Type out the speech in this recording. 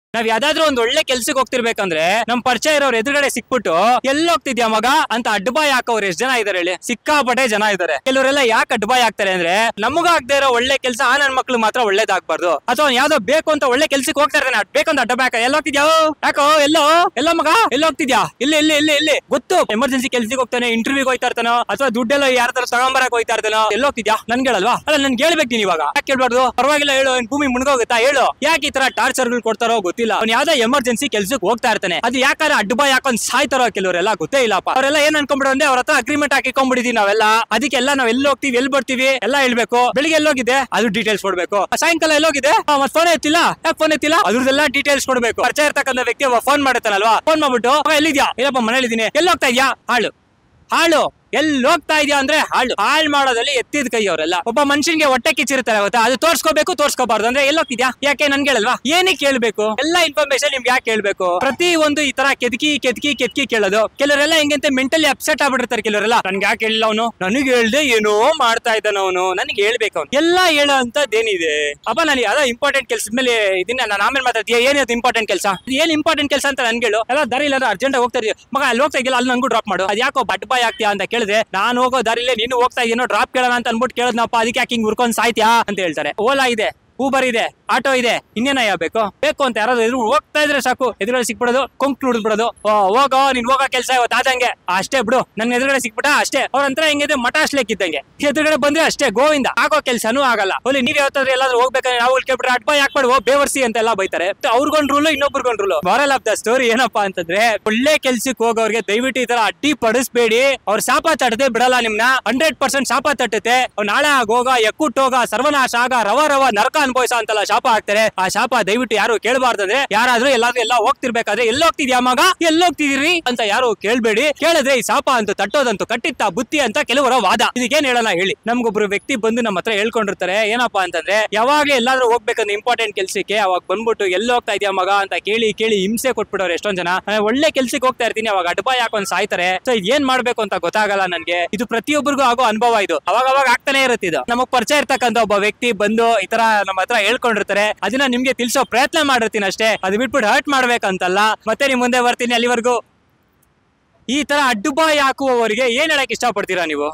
ನಾವ್ ಯಾವ್ದಾದ್ರು ಒಂದ್ ಒಳ್ಳೆ ಕೆಲ್ಸಕ್ಕೆ ಹೋಗ್ತಿರ್ಬೇಕಂದ್ರೆ ನಮ್ ಪರಿಚಯ ಇರೋರ್ ಎದುರುಗಡೆ ಸಿಕ್ಬಿಟ್ಟು ಎಲ್ಲಿ ಹೋಗ್ತಿದ್ಯಾ ಮಗ ಅಂತ ಅಡ್ಡಬಾಯ್ ಹಾಕೋರು ಎಷ್ಟ್ ಜನ ಇದಾರೆ ಹೇಳಿ ಸಿಕ್ಕಾಪಟ್ಟೆ ಜನ ಇದಾರೆ ಕೆಲವರೆಲ್ಲ ಯಾಕೆ ಅಡ್ಡಬಾಯ್ ಹಾಕ್ತಾರೆ ಅಂದ್ರೆ ನಮಗ ಆಗದೆ ಇರೋ ಒಳ್ಳೆ ಕೆಲಸ ಆ ನನ್ ಮಕ್ಳು ಮಾತ್ರ ಒಳ್ಳೇದಾಗ್ಬಾರ್ದು ಅಥವಾ ಅವ್ನ್ ಯಾವ್ದೋ ಬೇಕು ಅಂತ ಒಳ್ಳೆ ಕೆಲ್ಸಕ್ಕೆ ಹೋಗ್ತಾ ಇರ್ತಾನೆ ಅದ್ ಬೇಕು ಅಂತ ಅಡ್ಡ ಹಾಕ ಎಲ್ಲಿ ಹೋಗ್ತಿದ್ಯಾ ಯಾಕೋ ಎಲ್ಲೋ ಎಲ್ಲೋ ಮಗ ಎಲ್ಲಿ ಹೋಗ್ತಿದ್ಯಾ ಇಲ್ಲಿ ಇಲ್ಲಿ ಇಲ್ಲಿ ಇಲ್ಲಿ ಗೊತ್ತು ಎಮರ್ಜೆನ್ಸಿ ಕೆಲ್ಸಕ್ಕೆ ಹೋಗ್ತಾನೆ ಇಂಟರ್ವ್ಯೂಗೆ ಹೋಗ್ತಾ ಇರ್ತಾನೋ ಅಥವಾ ದುಡ್ಡೆಲ್ಲ ಯಾರ ತರ ತಗೊಂಬರಕ್ ಹೋಗ್ತಾ ಇರ್ತಾನೋ ಎಲ್ಲಿ ಹೋಗ್ತಿದ್ಯಾ ನನ್ಗೆ ಹೇಳಲ್ವಾ ಅಲ್ಲ ನನ್ಗೆ ಹೇಳ್ಬೇಕು ನೀನ್ ಇವಾಗ ಯಾಕೆ ಕೇಳ್ಬಾರ್ದು ಪರವಾಗಿಲ್ಲ ಹೇಳು ಏನ್ ಭೂಮಿ ಮುನ್ಗೋಗುತ್ತಾ ಹೇಳು ಯಾಕೆ ಈ ತರ ಟಾರ್ಚರ್ ಗಳು ಕೊಡ್ತಾರೋ ಗೊತ್ತಿಲ್ಲ ಅವ್ನು ಯಾವ್ದೋ ಎಮರ್ಜೆನ್ಸಿ ಕೆಲ್ಸಕ್ಕೆ ಹೋಗ್ತಾ ಇರ್ತಾನೆ ಅದು ಯಾಕಂದ್ರೆ ಅಡ್ಡಬಾಯ್ ಹಾಕೊಂಡ್ ಸಾಯ್ತಾರೋ ಕೆಲವರೆಲ್ಲ ಗೊತ್ತೇ ಇಲ್ಲಪ್ಪ ಅವರೆಲ್ಲ ಏನ್ ಅನ್ಕೊಂಡ್ಬಿಡು ಅಂದ್ರೆ ಅವ್ರ ಹತ್ರ ಅಗ್ರಿಮೆಂಟ್ ಹಾಕಿಕೊಂಡ್ಬಿಟ್ಟಿದೀವಿ ನಾವೆಲ್ಲ ಅದಕ್ಕೆಲ್ಲ ನಾವ್ ಎಲ್ಲಿ ಹೋಗ್ತೀವಿ ಎಲ್ಲಿ ಬರ್ತೀವಿ ಎಲ್ಲ ಹೇಳ್ಬೇಕು ಬೆಳಿಗ್ಗೆ ಎಲ್ಲೋಗಿದೆ ಅದು ಡೀಟೇಲ್ಸ್ ಕೊಡ್ಬೇಕು ಸಾಯಂಕಾಲ ಎಲ್ಲೋಗಿದೆ ಮತ್ ಫೋನ್ ಎತ್ತಿಲ್ಲ ಯಾಕೆ ಫೋನ್ ಎತ್ತಿಲ್ಲ ಅದ್ರದ್ದೆಲ್ಲ ಡೀಟೇಲ್ಸ್ ಕೊಡ್ಬೇಕು ಪರಿಚಯ ಇರ್ತಕ್ಕಂಥ ವ್ಯಕ್ತಿ ಫೋನ್ ಮಾಡಿರ್ತಾನಲ್ವಾ ಫೋನ್ ಮಾಡ್ಬಿಟ್ಟು "ಮಗ, ಎಲ್ಲಿದ್ಯಾ ಇಲ್ಲಪ್ಪ ಮನೇಲಿ ಇದೀನಿ ಎಲ್ಲಿ ಹೋಗ್ತಾ ಇದ್ಯಾ ಹಾಳು ಹಾಳು ಎಲ್ಲಿ ಹೋಗ್ತಾ ಇದೆಯಾ ಅಂದ್ರೆ ಹಾಳು ಹಾಳು ಮಾಡೋದಲ್ಲಿ ಎತ್ತಿದ ಕೈ ಅವರೆಲ್ಲ ಒಬ್ಬ ಮನುಷ್ಯನ್ಗೆ ಹೊಟ್ಟೆ ಕಿಚ್ಚಿರ್ತಾರೆ ಗೊತ್ತಾ ಅದು ತೋರ್ಸ್ಕೋಬೇಕು ತೋರ್ಸ್ಕೋಬಾರ್ದು ಅಂದ್ರೆ ಎಲ್ಲಿ ಹೋಗ್ತಿದ್ಯಾ ಯಾಕೆ ನನ್ಗೆ ಹೇಳಲ್ವಾ ಏನಕ್ಕೆ ಕೇಳ್ಬೇಕು ಎಲ್ಲ ಇನ್ಫಾರ್ಮೇಶನ್ ನಿಮ್ಗೆ ಯಾಕೆ ಕೇಳ್ಬೇಕು ಪ್ರತಿ ಒಂದು ಈ ತರ ಕೆದಕಿ ಕೆದಕಿ ಕೆದಕಿ ಕೇಳೋದು ಕೆಲವರೆಲ್ಲ ಹೆಂಗಂತೆ ಮೆಂಟಲಿ ಅಪ್ಸೆಟ್ ಆಗ್ಬಿಟ್ಟಿರ್ತಾರೆ ಕೆಲವರೆಲ್ಲ ನನ್ಗೆ ಯಾಕೆ ಹೇಳಿಲ್ಲ ಅವನು ನನಗೆ ಹೇಳ್ದೆ ಏನೋ ಮಾಡ್ತಾ ಇದ್ದಾನ ಅವನು ನನಗೆ ಹೇಳ್ಬೇಕು ಅವ್ನು ಎಲ್ಲ ಹೇಳೋ ಅಂತದ್ದೇನಿದೆ ಅಪ್ಪ ನಾನು ಯಾವ್ದೋ ಇಂಪಾರ್ಟೆಂಟ್ ಕೆಲ್ಸದ ಮೇಲೆ ಇದನ್ನ ನಾನು ಆಮೇಲೆ ಮಾತಾಡ್ತೀಯ ಏನಿದೆ ಇಂಪಾರ್ಟೆಂಟ್ ಕೆಲಸ ಏನ್ ಇಂಪಾರ್ಟೆಂಟ್ ಕೆಲಸ ಅಂತ ನನ್ಗೆ ಹೇಳು ಎಲ್ಲ ದಾರಿ ಇಲ್ಲ ಅರ್ಜೆಂಟ್ ಹೋಗ್ತಾ ಇದೀಯ ಮಗ ಅಲ್ಲಿ ಹೋಗ್ತಾ ಇದೆಯಲ್ಲ ಅಲ್ಲಿ ನಂಗೂ ಡ್ರಾಪ್ ಮಾಡು ಅದು ಯಾಕೋ ಬಡ್ ಬಾಯ್ ಆಗ್ತೀಯಾ ಅಂತ ಕೇಳಿದ್ರೆ ನಾನು ಹೋಗೋ ದಾರಿಲೇ ನೀನು ಹೋಗ್ತಾ ಇದೀನೋ ಡ್ರಾಪ್ ಕೇಳೋಣ ಅಂತ ಅನ್ಬಿಟ್ಟು ಕೇಳದ್ನಪ್ಪ ಅದಕ್ಕೆ ಯಾಕೆ ಹಿಂಗ್ ಉರ್ಕೊಂಡ್ ಸಾಯ್ತ್ಯಾ ಅಂತ ಹೇಳ್ತಾರೆ ಓಲಾ ಇದೆ ಊಬರ್ ಇದೆ ಆಟೋ ಇದೆ ಇನ್ನೇನಯ್ಯ ಬೇಕು ಬೇಕು ಅಂತ ಯಾರಾದ್ರೂ ಎದುರು ಹೋಗ್ತಾ ಇದ್ರೆ ಸಾಕು ಎದುರುಗಡೆ ಸಿಕ್ಬಿಡೋದು ಕೊಂಕ್ ಬಿಡೋದು ಓ ಹೋಗೋ ನೀನ್ ಹೋಗೋ ಕೆಲಸ ಇವತ್ತು ಆದಂಗೆ ಅಷ್ಟೇ ಬಿಡು ನನ್ನ ಎದುರುಗಡೆ ಸಿಕ್ಬಿಟ್ಟ ಅಷ್ಟೇ ಅವ್ರಂತ್ರ ಹೆಂಗಿದೆ ಮಠ ಇದ್ದಂಗೆ ಎದುರುಗಡೆ ಬಂದ್ರೆ ಅಷ್ಟೇ ಗೋವಿಂದ ಆಗೋ ಕೆಲ್ಸನೂ ಆಗಲ್ಲ ಹೋಲಿ ನೀವ್ ಯಾವತ್ತಾದ್ರೂ ಎಲ್ಲಾದ್ರೂ ಹೋಗ್ಬೇಕಂದ್ರೆ ನಾವು ಕೇಳ್ಬಿಟ್ರೆ ಅಡ್ಬ ಯಾಕೆ ಮಾಡುವ ಬೇವರ್ಸಿ ಅಂತೆಲ್ಲ ಬೈತಾರೆ ಅವ್ರಿಗೊಂದ್ ರೂಲು ಇನ್ನೊಬ್ರಿಗೊಂದ್ rule moral of the story ಏನಪ್ಪಾ ಅಂತಂದ್ರೆ ಒಳ್ಳೆ ಕೆಲ್ಸಕ್ಕೆ ಹೋಗೋರ್ಗೆ ದಯವಿಟ್ಟು ಈ ತರ ಅಡ್ಡಿ ಪಡಿಸ್ಬೇಡಿ ಅವ್ರ ಶಾಪ ತಟ್ಟದೆ ಬಿಡಲ್ಲ ನಿಮ್ನ ಹಂಡ್ರೆಡ್ ಪರ್ಸೆಂಟ್ ಶಾಪ ತಟ್ಟುತ್ತೆ ಅವ್ರ್ ನಾಳೆ ಆಗ ಹೋಗ ಎಕ್ಕುಟ್ಟೋಗ ಸರ್ವನಾಶ ಆಗ ರವ ರವ ನರಕ ಅನ್ಭವಿಸ ಅಂತೆಲ್ಲ ಶಾಪ ಹಾಕ್ತಾರೆ ಆ ಶಾಪ ದಯವಿಟ್ಟು ಯಾರು ಕೇಳಬಾರ್ದಂದ್ರೆ ಯಾರಾದ್ರೂ ಎಲ್ಲಾದ್ರೂ ಎಲ್ಲ ಹೋಗ್ತಿರ್ಬೇಕಾದ್ರೆ ಎಲ್ಲಿ ಹೋಗ್ತಿದ್ಯಾ ಮಗ ಎಲ್ಲಿ ಹೋಗ್ತಿದೀರಿ ಅಂತ ಯಾರು ಕೇಳ್ಬೇಡಿ ಕೇಳಿದ್ರೆ ಈ ಶಾಪ ಅಂತ ತಟ್ಟೋದಂತೂ ಕಟ್ಟಿತ್ತ ಬುತ್ತಿ ಅಂತ ಕೆಲವರ ವಾದ ಇದಕ್ಕೇನ್ ಹೇಳಲ್ಲ ಹೇಳಿ ನಮ್ಗೊಬ್ರು ವ್ಯಕ್ತಿ ಬಂದು ನಮ್ಮ ಹತ್ರ ಹೇಳ್ಕೊಂಡಿರ್ತಾರೆ ಏನಪ್ಪಾ ಅಂತಂದ್ರೆ ಯಾವಾಗ ಎಲ್ಲಾದ್ರೂ ಹೋಗ್ಬೇಕಂದ್ರೆ ಇಂಪಾರ್ಟೆಂಟ್ ಕೆಲ್ಸಕ್ಕೆ ಅವಾಗ ಬಂದ್ಬಿಟ್ಟು ಎಲ್ಲಿ ಹೋಗ್ತಾ ಇದೆಯಾ ಮಗ ಅಂತ ಕೇಳಿ ಕೇಳಿ ಹಿಂಸೆ ಕೊಟ್ಬಿಡೋರು ಎಷ್ಟೊಂದ್ ಜನ ನಾನು ಒಳ್ಳೆ ಕೆಲ್ಸಕ್ಕೆ ಹೋಗ್ತಾ ಇರ್ತೀನಿ ಅವಾಗ ಅಡ್ಬಾಯ್ ಹಾಕೊಂಡ್ ಸಾಯ್ತಾರೆ ಸೊ ಏನ್ ಮಾಡ್ಬೇಕು ಅಂತ ಗೊತ್ತಾಗಲ್ಲ ನನ್ಗೆ ಇದು ಪ್ರತಿಯೊಬ್ಬರಿಗೂ ಆಗೋ ಅನುಭವ ಇದು ಅವಾಗ ಅವಾಗ ಆಗ್ತಾನೆ ಇರುತ್ತೆ ಇದು ನಮಗ್ ಪರಿಚಯ ಇರ್ತಕ್ಕಂಥ ಒಬ್ಬ ವ್ಯಕ್ತಿ ಬಂದು ಈ ತರ ನಮ್ಮ ಹತ್ರ ಹೇಳ್ಕೊಂಡಿರ್ತಾರೆ ಅದನ್ನ ನಿಮ್ಗೆ ತಿಳ್ಸೋ ಪ್ರಯತ್ನ ಮಾಡಿರ್ತೀನಿ ಅಷ್ಟೇ ಅದು ಬಿಟ್ಬಿಟ್ಟು ಹರ್ಟ್ ಮಾಡ್ಬೇಕಂತಲ್ಲ ಮತ್ತೆ ನಿಮ್ ಮುಂದೆ ಬರ್ತೀನಿ ಅಲ್ಲಿವರೆಗೂ ಈ ತರ ಅಡ್ಡುಬಾಯಿ ಹಾಕುವವರಿಗೆ ಏನ್ ಹೇಳಕ್ ಇಷ್ಟಪಡ್ತೀರಾ ನೀವು